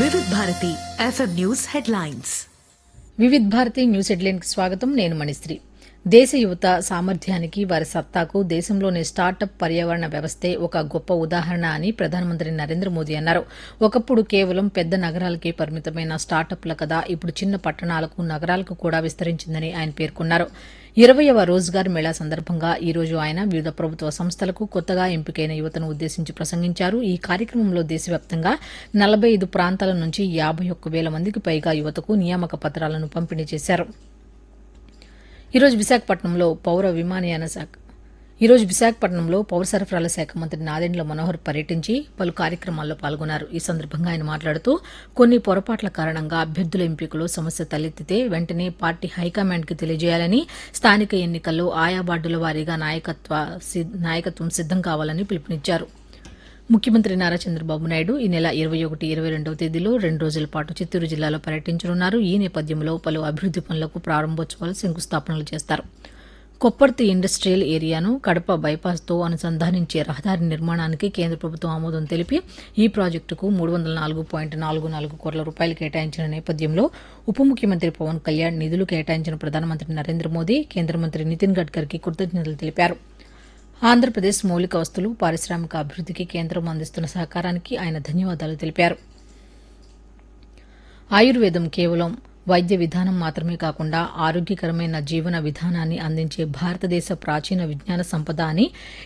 వివిధ Bharati FM news headlines Vividh Bharati news హెడ్లైన్కి స్వాగతం నేను మణిశ్రీ దేశ యువత సామర్థ్యానికి వారి సత్తాకు దేశంలోని స్టార్టప్ పర్యావరణ వ్యవస్థే ఒక గొప్ప ఉదాహరణ అని ప్రధానమంత్రి నరేంద్ర మోదీ అన్నారు ఒకప్పుడు కేవలం పెద్ద నగరాలకే పరిమితమైన స్టార్టప్ల కథ ఇప్పుడు చిన్న పట్టణాలకు నగరాలకు కూడా విస్తరించిందని ఆయన పేర్కొన్నారు ఇరవయవ రోజ్గార్ మేళా సందర్భంగా ఈ రోజు ఆయన వివిధ ప్రభుత్వ సంస్థలకు కొత్తగా ఎంపికైన యువతను ఉద్దేశించి ప్రసంగించారు ఈ కార్యక్రమంలో దేశవ్యాప్తంగా నలభై ఐదు ప్రాంతాల నుంచి యాభై ఒక్క వేల మందికి పైగా యువతకు నియామక పత్రాలను పంపిణీ చేశారు ఈరోజు విశాఖపట్నంలో పౌర విమానయాన శాఖ ఈరోజు విశాఖపట్నంలో పౌర సరఫరాల శాఖ మంత్రి నాదెండ్ల మనోహర్ పర్యటించి పలు కార్యక్రమాల్లో పాల్గొన్నారు ఈ సందర్భంగా ఆయన మాట్లాడుతూ కొన్ని పొరపాట్ల కారణంగా అభ్యర్థుల ఎంపికలో సమస్య తలెత్తితే వెంటనే పార్టీ హైకమాండ్కి తెలియజేయాలని స్థానిక ఎన్నికల్లో ఆయా వార్డుల వారీగా నాయకత్వ సిద్- నాయకత్వం సిద్దం కావాలని పిలుపునిచ్చారు ముఖ్యమంత్రి నారా చంద్రబాబు నాయుడు ఈ నెల ఇరవై ఒకటి ఇరవై రెండవ తేదీలో రెండు రోజుల పాటు చిత్తూరు జిల్లాలో పర్యటించనున్నారు ఈ నేపథ్యంలో పలు అభివృద్ది పనులకు ప్రారంభోత్సవాలు శంకుస్థాపనలు చేస్తారు కొప్పర్తి ఇండస్ట్రియల్ ఏరియాను కడప బైపాస్తో అనుసంధానించే రహదారి నిర్మాణానికి కేంద్ర ప్రభుత్వం ఆమోదం తెలిపి ఈ ప్రాజెక్టుకు మూడు వందల నాలుగు పాయింట్ నాలుగు నాలుగు కోట్ల రూపాయలు కేటాయించిన నేపథ్యంలో ఉప ముఖ్యమంత్రి పవన్ కళ్యాణ్ నిధులు కేటాయించిన ప్రధానమంత్రి నరేంద్ర మోదీ కేంద్ర మంత్రి నితిన్ గడ్కర్కి కృతజ్ఞతలు తెలిపారు ఆంధ్రప్రదేశ్ మౌలిక వస్తువులు పారిశ్రామిక అభివృద్దికి కేంద్రం అందిస్తున్న సహకారానికి ఆయన ధన్యవాదాలు తెలిపారు ఆయుర్వేదం కేవలం వైద్య విధానం మాత్రమే కాకుండా ఆరోగ్యకరమైన జీవన విధానాన్ని అందించే భారతదేశ ప్రాచీన విజ్ఞాన సంపద అని